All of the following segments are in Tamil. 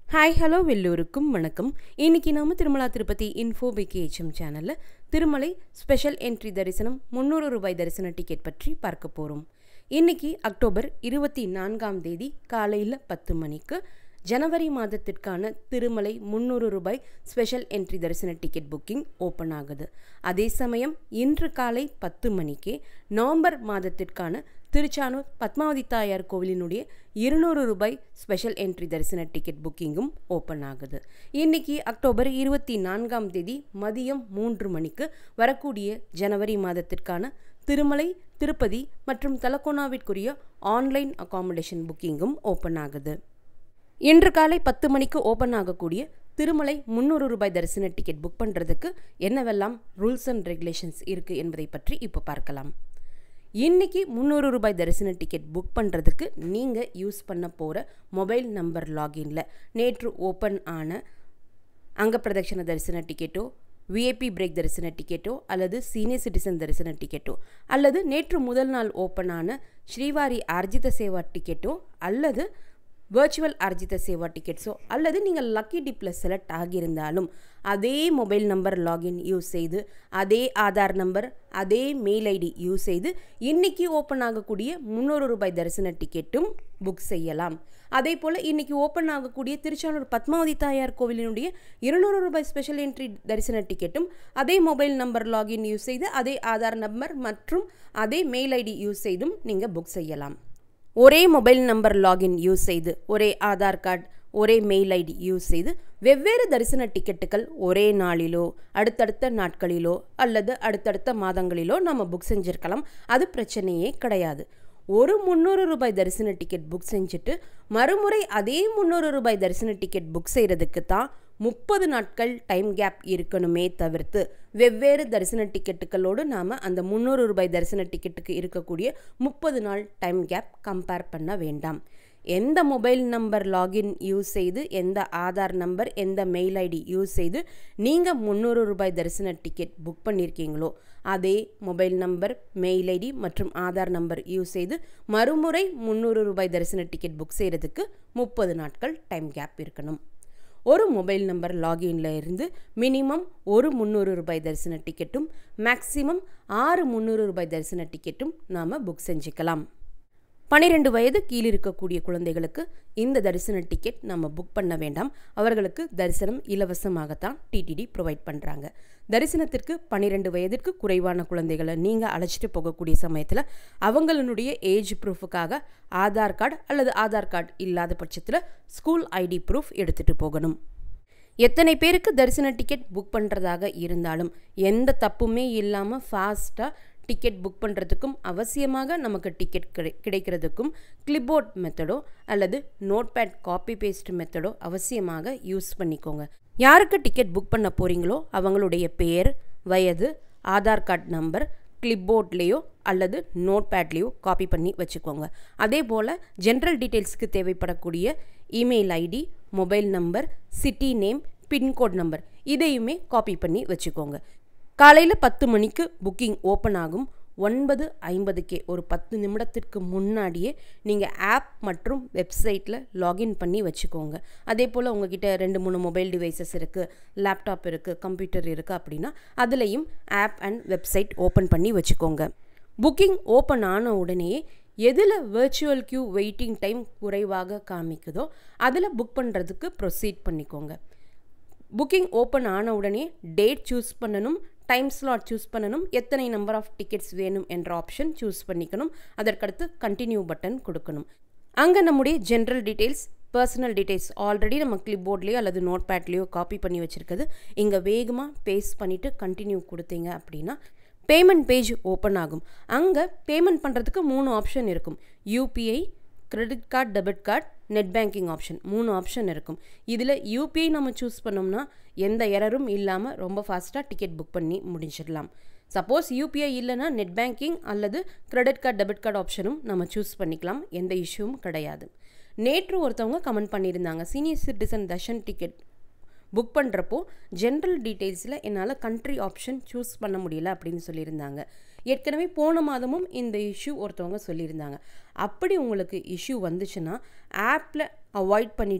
ஹாய் ஹலோ எல்லோருக்கும் வணக்கம் இன்னைக்கு நாம திருமலா திருப்பதி இன்ஃபோ பிகேஹெச்எம் சேனலில் திருமலை ஸ்பெஷல் என்ட்ரி தரிசனம் முந்நூறு ரூபாய் தரிசன டிக்கெட் பற்றி பார்க்க போகிறோம் இன்னைக்கு அக்டோபர் இருபத்தி நான்காம் தேதி காலையில் பத்து மணிக்கு ஜனவரி மாதத்திற்கான திருமலை முந்நூறு ரூபாய் ஸ்பெஷல் என்ட்ரி தரிசன டிக்கெட் புக்கிங் ஓப்பன் ஆகுது அதே சமயம் இன்று காலை பத்து மணிக்கே நவம்பர் மாதத்திற்கான திருச்சானூர் பத்மாவதி தாயார் கோவிலினுடைய இருநூறு ரூபாய் ஸ்பெஷல் என்ட்ரி தரிசன டிக்கெட் புக்கிங்கும் ஓப்பன் ஆகுது இன்னைக்கு அக்டோபர் இருபத்தி நான்காம் தேதி மதியம் மூன்று மணிக்கு வரக்கூடிய ஜனவரி மாதத்திற்கான திருமலை திருப்பதி மற்றும் தலக்கோனாவிற்குரிய ஆன்லைன் அகாமடேஷன் புக்கிங்கும் ஓப்பன் ஆகுது இன்று காலை பத்து மணிக்கு ஓப்பன் ஆகக்கூடிய திருமலை முந்நூறு ரூபாய் தரிசன டிக்கெட் புக் பண்ணுறதுக்கு என்னவெல்லாம் ரூல்ஸ் அண்ட் ரெகுலேஷன்ஸ் இருக்குது என்பதை பற்றி இப்போ பார்க்கலாம் இன்னைக்கு முந்நூறு ரூபாய் தரிசன டிக்கெட் புக் பண்ணுறதுக்கு நீங்கள் யூஸ் பண்ண போகிற மொபைல் நம்பர் லாகின்ல நேற்று ஓப்பன் ஆன அங்கப்பிரதட்சண தரிசன டிக்கெட்டோ விஐபி பிரேக் தரிசன டிக்கெட்டோ அல்லது சீனியர் சிட்டிசன் தரிசன டிக்கெட்டோ அல்லது நேற்று முதல் நாள் ஓப்பன் ஆன ஸ்ரீவாரி ஆர்ஜித சேவா டிக்கெட்டோ அல்லது வர்ச்சுவல் அர்ஜித சேவா டிக்கெட்ஸோ அல்லது நீங்கள் லக்கி டிப்பில் செலக்ட் ஆகியிருந்தாலும் அதே மொபைல் நம்பர் லாகின் யூஸ் செய்து அதே ஆதார் நம்பர் அதே மெயில் ஐடி யூஸ் செய்து இன்னைக்கு ஓப்பன் ஆகக்கூடிய முந்நூறு ரூபாய் தரிசன டிக்கெட்டும் புக் செய்யலாம் அதே போல் இன்னைக்கு ஓப்பன் ஆகக்கூடிய திருச்சானூர் பத்மாவதி தாயார் கோவிலினுடைய இருநூறு ரூபாய் ஸ்பெஷல் என்ட்ரி தரிசன டிக்கெட்டும் அதே மொபைல் நம்பர் லாகின் யூஸ் செய்து அதே ஆதார் நம்பர் மற்றும் அதே மெயில் ஐடி யூஸ் செய்தும் நீங்கள் புக் செய்யலாம் ஒரே மொபைல் நம்பர் லாகின் யூஸ் செய்து ஒரே ஆதார் கார்டு ஒரே மெயில் ஐடி யூஸ் செய்து வெவ்வேறு தரிசன டிக்கெட்டுகள் ஒரே நாளிலோ அடுத்தடுத்த நாட்களிலோ அல்லது அடுத்தடுத்த மாதங்களிலோ நம்ம புக் செஞ்சுருக்கலாம் அது பிரச்சனையே கிடையாது ஒரு முந்நூறு ரூபாய் தரிசன டிக்கெட் புக் செஞ்சுட்டு மறுமுறை அதே முந்நூறு ரூபாய் தரிசன டிக்கெட் புக் செய்கிறதுக்கு தான் முப்பது நாட்கள் டைம் கேப் இருக்கணுமே தவிர்த்து வெவ்வேறு தரிசன டிக்கெட்டுகளோடு நாம் அந்த முந்நூறு ரூபாய் தரிசன டிக்கெட்டுக்கு இருக்கக்கூடிய முப்பது நாள் டைம் கேப் கம்பேர் பண்ண வேண்டாம் எந்த மொபைல் நம்பர் லாகின் யூஸ் செய்து எந்த ஆதார் நம்பர் எந்த மெயில் ஐடி யூஸ் செய்து நீங்கள் முந்நூறு ரூபாய் தரிசன டிக்கெட் புக் பண்ணியிருக்கீங்களோ அதே மொபைல் நம்பர் மெயில் ஐடி மற்றும் ஆதார் நம்பர் யூஸ் செய்து மறுமுறை முந்நூறு ரூபாய் தரிசன டிக்கெட் புக் செய்கிறதுக்கு முப்பது நாட்கள் டைம் கேப் இருக்கணும் ஒரு மொபைல் நம்பர் லாகின்ல இருந்து மினிமம் ஒரு முந்நூறு ரூபாய் தரிசன டிக்கெட்டும் மேக்ஸிமம் ஆறு முந்நூறு ரூபாய் தரிசன டிக்கெட்டும் நாம் புக் செஞ்சுக்கலாம் பன்னிரெண்டு வயது கீழ் இருக்கக்கூடிய குழந்தைகளுக்கு இந்த தரிசன டிக்கெட் நம்ம புக் பண்ண வேண்டாம் அவர்களுக்கு தரிசனம் இலவசமாகத்தான் டிடிடி ப்ரொவைட் பண்ணுறாங்க தரிசனத்திற்கு பன்னிரெண்டு வயதிற்கு குறைவான குழந்தைகளை நீங்கள் அழைச்சிட்டு போகக்கூடிய சமயத்தில் அவங்களுடைய ஏஜ் ப்ரூஃபுக்காக ஆதார் கார்டு அல்லது ஆதார் கார்டு இல்லாத பட்சத்தில் ஸ்கூல் ஐடி ப்ரூஃப் எடுத்துகிட்டு போகணும் எத்தனை பேருக்கு தரிசன டிக்கெட் புக் பண்ணுறதாக இருந்தாலும் எந்த தப்புமே இல்லாமல் ஃபாஸ்ட்டாக டிக்கெட் புக் பண்ணுறதுக்கும் அவசியமாக நமக்கு டிக்கெட் கிடை கிடைக்கிறதுக்கும் கிளிப்போர்ட் மெத்தடோ அல்லது நோட்பேட் காப்பி பேஸ்ட் மெத்தடோ அவசியமாக யூஸ் பண்ணிக்கோங்க யாருக்கு டிக்கெட் புக் பண்ண போகிறீங்களோ அவங்களுடைய பெயர் வயது ஆதார் கார்டு நம்பர் கிளிப்போர்ட்லேயோ அல்லது நோட்பேட்லேயோ காப்பி பண்ணி வச்சுக்கோங்க அதே போல் ஜென்ரல் டீட்டெயில்ஸ்க்கு தேவைப்படக்கூடிய email ID mobile number city name pincode number இதையுமே காப்பி பண்ணி வச்சுக்கோங்க காலையில் பத்து மணிக்கு புக்கிங் ஓப்பன் ஆகும் ஒன்பது ஐம்பதுக்கே ஒரு பத்து நிமிடத்திற்கு முன்னாடியே நீங்கள் ஆப் மற்றும் வெப்சைட்டில் லாகின் பண்ணி வச்சுக்கோங்க அதே போல் உங்ககிட்ட ரெண்டு மூணு மொபைல் டிவைசஸ் இருக்குது லேப்டாப் இருக்குது கம்ப்யூட்டர் இருக்குது அப்படின்னா அதுலேயும் ஆப் அண்ட் வெப்சைட் ஓப்பன் பண்ணி வச்சுக்கோங்க புக்கிங் ஓப்பன் ஆன உடனே எதில் வேர்ச்சுவல் க்யூ வெயிட்டிங் டைம் குறைவாக காமிக்குதோ அதில் புக் பண்ணுறதுக்கு ப்ரொசீட் பண்ணிக்கோங்க புக்கிங் ஓப்பன் ஆன உடனே டேட் சூஸ் பண்ணணும் டைம் ஸ்லாட் சூஸ் பண்ணணும் எத்தனை நம்பர் ஆஃப் டிக்கெட்ஸ் வேணும் என்ற ஆப்ஷன் சூஸ் பண்ணிக்கணும் அதற்கடுத்து கண்டினியூ பட்டன் கொடுக்கணும் அங்கே நம்முடைய general details personal details already நம்ம கிளிப் போர்ட்லேயோ அல்லது நோட் பேட்லேயோ காப்பி பண்ணி வச்சுருக்குது இங்கே வேகமாக பேஸ்ட் பண்ணிவிட்டு கண்டினியூ கொடுத்தீங்க அப்படின்னா பேமெண்ட் பேஜ் ஓப்பன் ஆகும் அங்கே பேமெண்ட் பண்ணுறதுக்கு மூணு ஆப்ஷன் இருக்கும் UPI credit card debit card net banking option மூணு ஆப்ஷன் இருக்கும் இதில் யூபிஐ நம்ம சூஸ் பண்ணோம்னா எந்த எரரும் இல்லாமல் ரொம்ப ஃபாஸ்ட்டாக டிக்கெட் புக் பண்ணி முடிச்சிடலாம் சப்போஸ் யூபிஐ இல்லைன்னா நெட் பேங்கிங் அல்லது கிரெடிட் கார்டு டெபிட் கார்டு ஆப்ஷனும் நம்ம சூஸ் பண்ணிக்கலாம் எந்த இஷ்யூவும் கிடையாது நேற்று ஒருத்தவங்க கமெண்ட் பண்ணியிருந்தாங்க senior citizen darshan ticket book பண்ணுறப்போ ஜென்ரல் டீட்டெயில்ஸில் என்னால் கண்ட்ரி ஆப்ஷன் சூஸ் பண்ண முடியல அப்படின்னு சொல்லியிருந்தாங்க ஏற்கனவே போன மாதமும் இந்த இஷ்யூ ஒருத்தவங்க சொல்லியிருந்தாங்க அப்படி உங்களுக்கு இஷ்யூ வந்துச்சுன்னா ஆப்பில் அவாய்ட் பண்ணிவிட்டு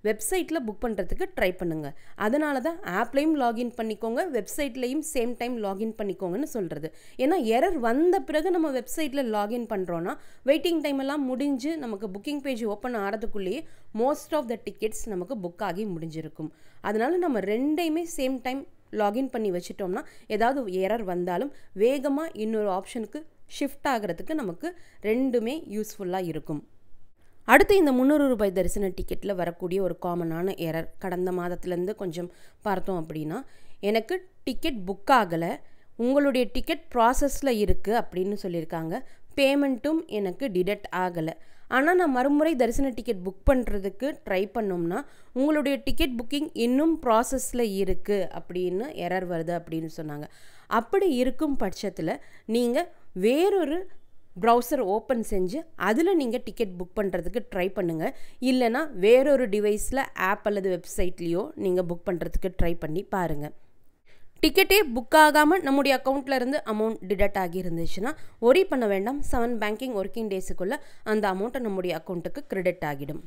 வெப்சைட்டில் புக் பண்ணுறதுக்கு ட்ரை பண்ணுங்கள் அதனால தான் ஆப்லேயும் லாகின் பண்ணிக்கோங்க வெப்சைட்லேயும் சேம் டைம் லாகின் பண்ணிக்கோங்கன்னு சொல்கிறது ஏன்னா எரர் வந்த பிறகு நம்ம வெப்சைட்டில் லாகின் பண்ணுறோன்னா வெயிட்டிங் டைம் எல்லாம் முடிஞ்சு நமக்கு புக்கிங் பேஜ் ஓப்பன் ஆகிறதுக்குள்ளேயே மோஸ்ட் ஆஃப் த டிக்கெட்ஸ் நமக்கு புக் ஆகி முடிஞ்சிருக்கும் அதனால நம்ம ரெண்டையுமே சேம் டைம் லாகின் பண்ணி வச்சிட்டோம்னா ஏதாவது எரர் வந்தாலும் வேகமாக இன்னொரு ஆப்ஷனுக்கு ஷிஃப்ட் ஆகிறதுக்கு நமக்கு ரெண்டுமே யூஸ்ஃபுல்லாக இருக்கும் அடுத்து இந்த முந்நூறு ரூபாய் தரிசன டிக்கெட்டில் வரக்கூடிய ஒரு காமனான எரர் கடந்த மாதத்துலேருந்து கொஞ்சம் பார்த்தோம் அப்படின்னா எனக்கு டிக்கெட் புக் ஆகலை உங்களுடைய டிக்கெட் ப்ராசஸில் இருக்குது அப்படின்னு சொல்லியிருக்காங்க பேமெண்ட்டும் எனக்கு டிடெக்ட் ஆகலை ஆனால் நான் மறுமுறை தரிசன டிக்கெட் புக் பண்ணுறதுக்கு ட்ரை பண்ணோம்னா உங்களுடைய டிக்கெட் புக்கிங் இன்னும் ப்ராசஸில் இருக்குது அப்படின்னு எரர் வருது அப்படின்னு சொன்னாங்க அப்படி இருக்கும் பட்சத்தில் நீங்கள் வேறொரு ப்ரௌசர் ஓப்பன் செஞ்சு அதில் நீங்கள் டிக்கெட் புக் பண்ணுறதுக்கு ட்ரை பண்ணுங்கள் இல்லைனா வேறொரு டிவைஸில் ஆப் அல்லது வெப்சைட்லேயோ நீங்கள் புக் பண்ணுறதுக்கு ட்ரை பண்ணி பாருங்கள் டிக்கெட்டே புக் ஆகாமல் நம்முடைய அக்கௌண்ட்டில் இருந்து அமௌண்ட் டிடக்ட் ஆகி இருந்துச்சுன்னா ஒரி பண்ண வேண்டாம் செவன் பேங்கிங் ஒர்க்கிங் டேஸுக்குள்ளே அந்த அமௌண்ட்டை நம்முடைய அக்கௌண்ட்டுக்கு கிரெடிட் ஆகிடும்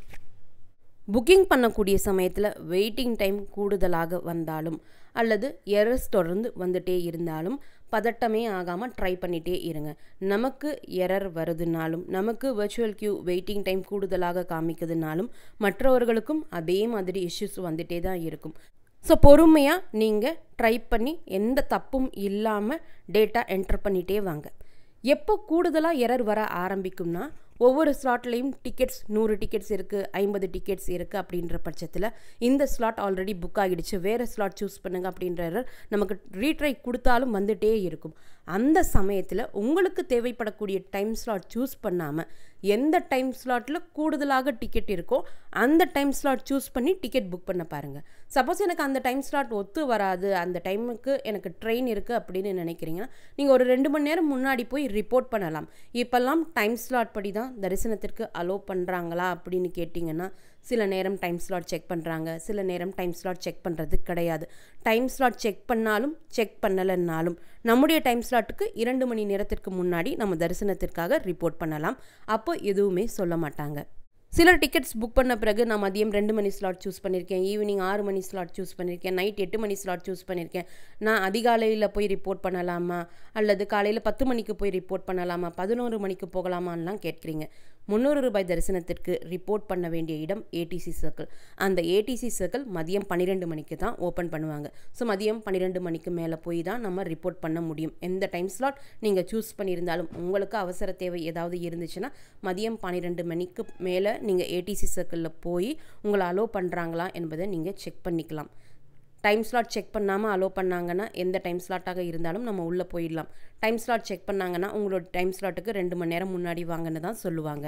புக்கிங் பண்ணக்கூடிய சமயத்தில் வெயிட்டிங் டைம் கூடுதலாக வந்தாலும் அல்லது எரர்ஸ் தொடர்ந்து வந்துட்டே இருந்தாலும் பதட்டமே ஆகாமல் ட்ரை பண்ணிகிட்டே இருங்க நமக்கு எரர் வருதுனாலும் நமக்கு வெர்ச்சுவல் கியூ வெயிட்டிங் டைம் கூடுதலாக காமிக்குதுனாலும் மற்றவர்களுக்கும் அதே மாதிரி இஷ்யூஸ் வந்துட்டே தான் இருக்கும் ஸோ பொறுமையாக நீங்கள் ட்ரை பண்ணி எந்த தப்பும் இல்லாமல் டேட்டா என்டர் பண்ணிகிட்டே வாங்க எப்போ கூடுதலாக எரர் வர ஆரம்பிக்கும்னா ஒவ்வொரு ஸ்லாட்லேயும் டிக்கெட்ஸ் நூறு டிக்கெட்ஸ் இருக்குது ஐம்பது டிக்கெட்ஸ் இருக்குது அப்படின்ற பட்சத்தில் இந்த ஸ்லாட் ஆல்ரெடி புக் ஆகிடுச்சு வேறு ஸ்லாட் சூஸ் பண்ணுங்கள் அப்படின்ற எரர் நமக்கு ரீட்ரை கொடுத்தாலும் வந்துட்டே இருக்கும் அந்த சமயத்தில் உங்களுக்கு தேவைப்படக்கூடிய டைம் ஸ்லாட் சூஸ் பண்ணாமல் எந்த டைம் ஸ்லாட்டில் கூடுதலாக டிக்கெட் இருக்கோ அந்த டைம் ஸ்லாட் சூஸ் பண்ணி டிக்கெட் புக் பண்ண பாருங்கள் சப்போஸ் எனக்கு அந்த டைம் ஸ்லாட் ஒத்து வராது அந்த டைமுக்கு எனக்கு ட்ரெயின் இருக்குது அப்படின்னு நினைக்கிறீங்கன்னா நீங்கள் ஒரு ரெண்டு மணி நேரம் முன்னாடி போய் ரிப்போர்ட் பண்ணலாம் இப்போல்லாம் டைம் ஸ்லாட் படி தான் தரிசனத்திற்கு அலோவ் பண்ணுறாங்களா அப்படின்னு கேட்டிங்கன்னா சில நேரம் டைம் ஸ்லாட் செக் பண்ணுறாங்க சில நேரம் டைம் ஸ்லாட் செக் பண்ணுறது கிடையாது டைம் ஸ்லாட் செக் பண்ணாலும் செக் பண்ணலைன்னாலும் நம்முடைய டைம் ஸ்லாட்டுக்கு இரண்டு மணி நேரத்திற்கு முன்னாடி நம்ம தரிசனத்திற்காக ரிப்போர்ட் பண்ணலாம் அப்போ எதுவுமே சொல்ல மாட்டாங்க சில டிக்கெட்ஸ் புக் பண்ண பிறகு நான் மதியம் ரெண்டு மணி ஸ்லாட் சூஸ் பண்ணியிருக்கேன் ஈவினிங் ஆறு மணி ஸ்லாட் சூஸ் பண்ணியிருக்கேன் நைட் எட்டு மணி ஸ்லாட் சூஸ் பண்ணியிருக்கேன் நான் அதிகாலையில் போய் ரிப்போர்ட் பண்ணலாமா அல்லது காலையில் பத்து மணிக்கு போய் ரிப்போர்ட் பண்ணலாமா பதினோரு மணிக்கு போகலாமான்லாம் கேட்குறீங்க முந்நூறு ரூபாய் தரிசனத்திற்கு ரிப்போர்ட் பண்ண வேண்டிய இடம் ஏடிசி சர்க்கிள் அந்த ஏடிசி சர்க்கிள் மதியம் பன்னிரெண்டு மணிக்கு தான் ஓப்பன் பண்ணுவாங்க ஸோ மதியம் பன்னிரெண்டு மணிக்கு மேலே போய் தான் நம்ம ரிப்போர்ட் பண்ண முடியும் எந்த டைம் ஸ்லாட் நீங்கள் சூஸ் பண்ணியிருந்தாலும் உங்களுக்கு அவசர தேவை ஏதாவது இருந்துச்சுன்னா மதியம் பன்னிரெண்டு மணிக்கு மேலே நீங்கள் ஏடிசி சர்க்கிளில் போய் உங்களை அலோவ் பண்ணுறாங்களா என்பதை நீங்கள் செக் பண்ணிக்கலாம் டைம் ஸ்லாட் செக் பண்ணாமல் அலோவ் பண்ணாங்கன்னா எந்த டைம் ஸ்லாட்டாக இருந்தாலும் நம்ம உள்ளே போயிடலாம் டைம் ஸ்லாட் செக் பண்ணாங்கன்னா உங்களோட டைம் ஸ்லாட்டுக்கு ரெண்டு மணி நேரம் முன்னாடி வாங்கன்னு தான் சொல்லுவாங்க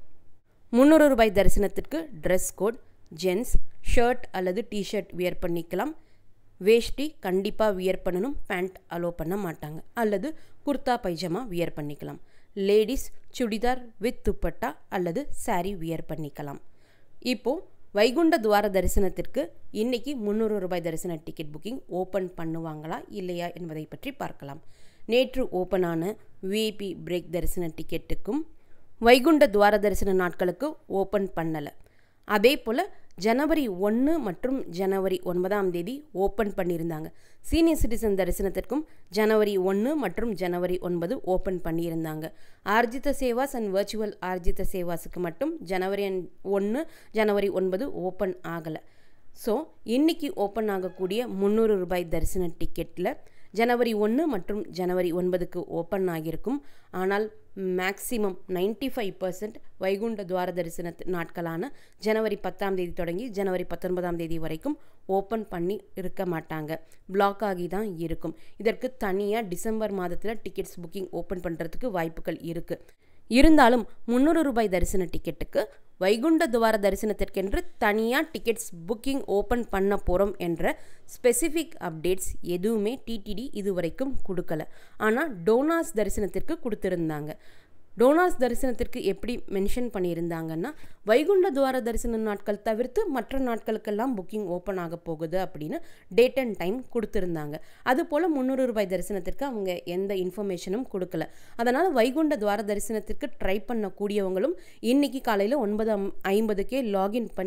முந்நூறு ரூபாய் தரிசனத்திற்கு ட்ரெஸ் கோட் ஜென்ஸ் ஷர்ட் அல்லது டிஷர்ட் வியர் பண்ணிக்கலாம் வேஷ்டி கண்டிப்பாக வியர் பண்ணணும் பேண்ட் அலோவ் பண்ண மாட்டாங்க அல்லது குர்தா பைஜாமா வியர் பண்ணிக்கலாம் லேடிஸ் சுடிதார் வித் துப்பட்டா அல்லது சாரீ வியர் பண்ணிக்கலாம் இப்போது வைகுண்ட துவார தரிசனத்திற்கு இன்னைக்கு முந்நூறு ரூபாய் தரிசன டிக்கெட் புக்கிங் ஓப்பன் பண்ணுவாங்களா இல்லையா என்பதை பற்றி பார்க்கலாம் நேற்று ஓப்பனான விஐபி பிரேக் தரிசன டிக்கெட்டுக்கும் வைகுண்ட துவார தரிசன நாட்களுக்கு ஓப்பன் பண்ணலை அதே போல் ஜனவரி ஒன்று மற்றும் ஜனவரி ஒன்பதாம் தேதி ஓப்பன் பண்ணியிருந்தாங்க சீனியர் சிட்டிசன் தரிசனத்திற்கும் ஜனவரி ஒன்று மற்றும் ஜனவரி ஒன்பது ஓப்பன் பண்ணியிருந்தாங்க ஆர்ஜித சேவாஸ் அண்ட் வர்ச்சுவல் ஆர்ஜித சேவாஸுக்கு மட்டும் ஜனவரி ஒன்று ஜனவரி ஒன்பது ஓப்பன் ஆகலை ஸோ இன்றைக்கி ஓப்பன் ஆகக்கூடிய முந்நூறு ரூபாய் தரிசன டிக்கெட்டில் ஜனவரி ஒன்று மற்றும் ஜனவரி ஒன்பதுக்கு ஓப்பன் ஆகியிருக்கும் ஆனால் maximum ninety five percent Vaikunta Dwara தரிசன நாட்களான ஜனவரி பத்தாம் தேதி தொடங்கி ஜனவரி பத்தொன்பதாம் தேதி வரைக்கும் ஓப்பன் பண்ணி இருக்க மாட்டாங்க பிளாக் ஆகி தான் இருக்கும் இதற்கு தனியாக டிசம்பர் மாதத்தில் டிக்கெட்ஸ் புக்கிங் ஓப்பன் பண்ணுறதுக்கு வாய்ப்புகள் இருக்குது இருந்தாலும் முந்நூறு ரூபாய் தரிசன டிக்கெட்டுக்கு வைகுண்ட துவார தரிசனத்திற்கென்று தனியாக டிக்கெட்ஸ் புக்கிங் ஓப்பன் பண்ண போகிறோம் என்ற ஸ்பெசிஃபிக் அப்டேட்ஸ் எதுவுமே டிடிடி இதுவரைக்கும் கொடுக்கல ஆனால் டோனாஸ் தரிசனத்திற்கு கொடுத்துருந்தாங்க டோனாஸ் தரிசனத்திற்கு எப்படி மென்ஷன் பண்ணியிருந்தாங்கன்னா வைகுண்ட துவார தரிசன நாட்கள் தவிர்த்து மற்ற நாட்களுக்கெல்லாம் புக்கிங் ஓப்பன் ஆக போகுது அப்படின்னு டேட் அண்ட் டைம் கொடுத்துருந்தாங்க அதுபோல் முந்நூறு ரூபாய் தரிசனத்திற்கு அவங்க எந்த இன்ஃபர்மேஷனும் கொடுக்கல அதனால் வைகுண்ட துவார தரிசனத்திற்கு ட்ரை பண்ணக்கூடியவங்களும் இன்னைக்கு காலையில் ஒன்பது ஐம்பதுக்கே லாகின் பண்ணி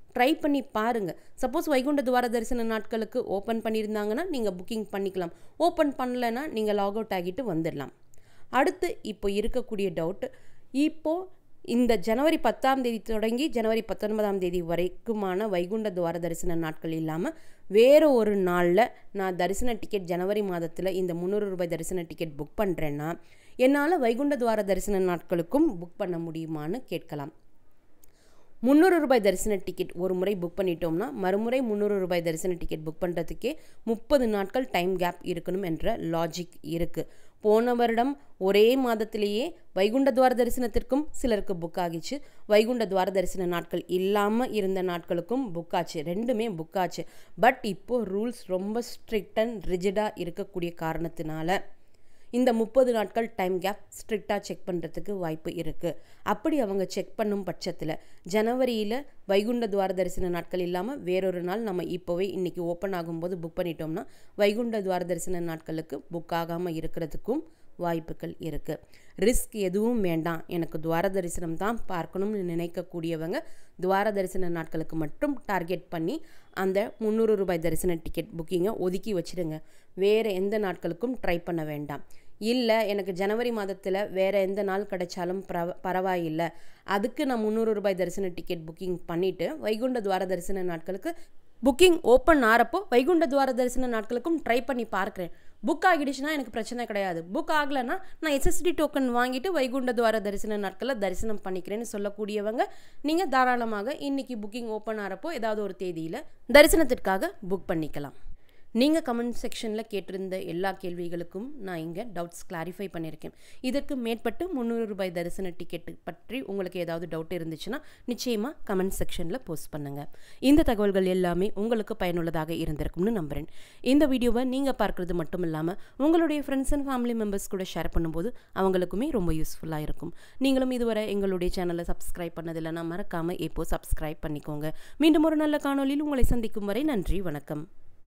ட்ரை பண்ணி பாருங்கள் சப்போஸ் வைகுண்ட துவார தரிசன நாட்களுக்கு ஓப்பன் பண்ணியிருந்தாங்கன்னா நீங்கள் புக்கிங் பண்ணிக்கலாம் ஓப்பன் பண்ணலைன்னா நீங்கள் லாக் அவுட் ஆகிட்டு வந்துடலாம் அடுத்து இப்போ இருக்கக்கூடிய டவுட் இப்போது இந்த ஜனவரி பத்தாம் தேதி தொடங்கி ஜனவரி பத்தொன்பதாம் தேதி வரைக்குமான வைகுண்ட துவார தரிசன நாட்கள் இல்லாமல் வேறு ஒரு நாளில் நான் தரிசன டிக்கெட் ஜனவரி மாதத்தில் இந்த முந்நூறு ரூபாய் தரிசன டிக்கெட் புக் பண்ணுறேன்னா என்னால் வைகுண்ட துவார தரிசன நாட்களுக்கும் புக் பண்ண முடியுமான்னு கேட்கலாம் முந்நூறு ரூபாய் தரிசன டிக்கெட் ஒரு முறை புக் பண்ணிட்டோம்னா மறுமுறை முந்நூறு ரூபாய் தரிசன டிக்கெட் புக் பண்ணுறதுக்கே முப்பது நாட்கள் டைம் கேப் இருக்கணும் என்ற லாஜிக் இருக்குது போன வருடம் ஒரே மாதத்திலேயே வைகுண்ட துவார தரிசனத்திற்கும் சிலருக்கு புக் ஆகிச்சு வைகுண்ட துவார தரிசன நாட்கள் இல்லாமல் இருந்த நாட்களுக்கும் புக் ஆச்சு ரெண்டுமே புக் ஆச்சு பட் இப்போது ரூல்ஸ் ரொம்ப ஸ்ட்ரிக்ட் அண்ட் ரிஜிடாக இருக்கக்கூடிய காரணத்தினால இந்த முப்பது நாட்கள் டைம் கேப் ஸ்ட்ரிக்டாக செக் பண்ணுறதுக்கு வாய்ப்பு இருக்குது அப்படி அவங்க செக் பண்ணும் பட்சத்தில் ஜனவரியில் வைகுண்ட துவார தரிசன நாட்கள் இல்லாமல் வேறொரு நாள் நம்ம இப்போவே இன்றைக்கி ஓப்பன் ஆகும்போது புக் பண்ணிட்டோம்னா வைகுண்ட துவார தரிசன நாட்களுக்கு புக் ஆகாமல் இருக்கிறதுக்கும் வாய்ப்புகள் இருக்குது ரிஸ்க் எதுவும் வேண்டாம் எனக்கு துவார தரிசனம் தான் பார்க்கணும்னு நினைக்கக்கூடியவங்க துவார தரிசன நாட்களுக்கு மட்டும் டார்கெட் பண்ணி அந்த முந்நூறு ரூபாய் தரிசன டிக்கெட் புக்கிங்கை ஒதுக்கி வச்சுடுங்க வேறு எந்த நாட்களுக்கும் ட்ரை பண்ண வேண்டாம் இல்லை எனக்கு ஜனவரி மாதத்தில் வேறு எந்த நாள் கிடைச்சாலும் பரவ பரவாயில்லை அதுக்கு நான் முந்நூறு ரூபாய் தரிசன டிக்கெட் புக்கிங் பண்ணிவிட்டு வைகுண்ட துவார தரிசன நாட்களுக்கு புக்கிங் ஓப்பன் ஆகிறப்போ வைகுண்ட துவார தரிசன நாட்களுக்கும் ட்ரை பண்ணி பார்க்குறேன் புக் ஆகிடுச்சுன்னா எனக்கு பிரச்சனை கிடையாது புக் ஆகலைன்னா நான் எஸ்எஸ்டி டோக்கன் வாங்கிட்டு வைகுண்ட துவார தரிசன நாட்களில் தரிசனம் பண்ணிக்கிறேன்னு சொல்லக்கூடியவங்க நீங்கள் தாராளமாக இன்றைக்கி புக்கிங் ஓப்பன் ஆகிறப்போ ஏதாவது ஒரு தேதியில் தரிசனத்திற்காக புக் பண்ணிக்கலாம் நீங்கள் கமெண்ட் செக்ஷனில் கேட்டிருந்த எல்லா கேள்விகளுக்கும் நான் இங்கே டவுட்ஸ் கிளாரிஃபை பண்ணியிருக்கேன் இதற்கு மேற்பட்டு முந்நூறு ரூபாய் தரிசன டிக்கெட்டு பற்றி உங்களுக்கு ஏதாவது டவுட் இருந்துச்சுன்னா நிச்சயமாக கமெண்ட் செக்ஷனில் போஸ்ட் பண்ணுங்கள் இந்த தகவல்கள் எல்லாமே உங்களுக்கு பயனுள்ளதாக இருந்திருக்கும்னு நம்புகிறேன் இந்த வீடியோவை நீங்கள் பார்க்குறது மட்டும் இல்லாமல் உங்களுடைய ஃப்ரெண்ட்ஸ் அண்ட் ஃபேமிலி மெம்பர்ஸ் கூட ஷேர் பண்ணும்போது அவங்களுக்குமே ரொம்ப யூஸ்ஃபுல்லாக இருக்கும் நீங்களும் இதுவரை எங்களுடைய சேனலை சப்ஸ்கிரைப் பண்ணதில்லைன்னா மறக்காமல் இப்போ சப்ஸ்கிரைப் பண்ணிக்கோங்க மீண்டும் ஒரு நல்ல காணொலியில் உங்களை சந்திக்கும் வரை நன்றி வணக்கம்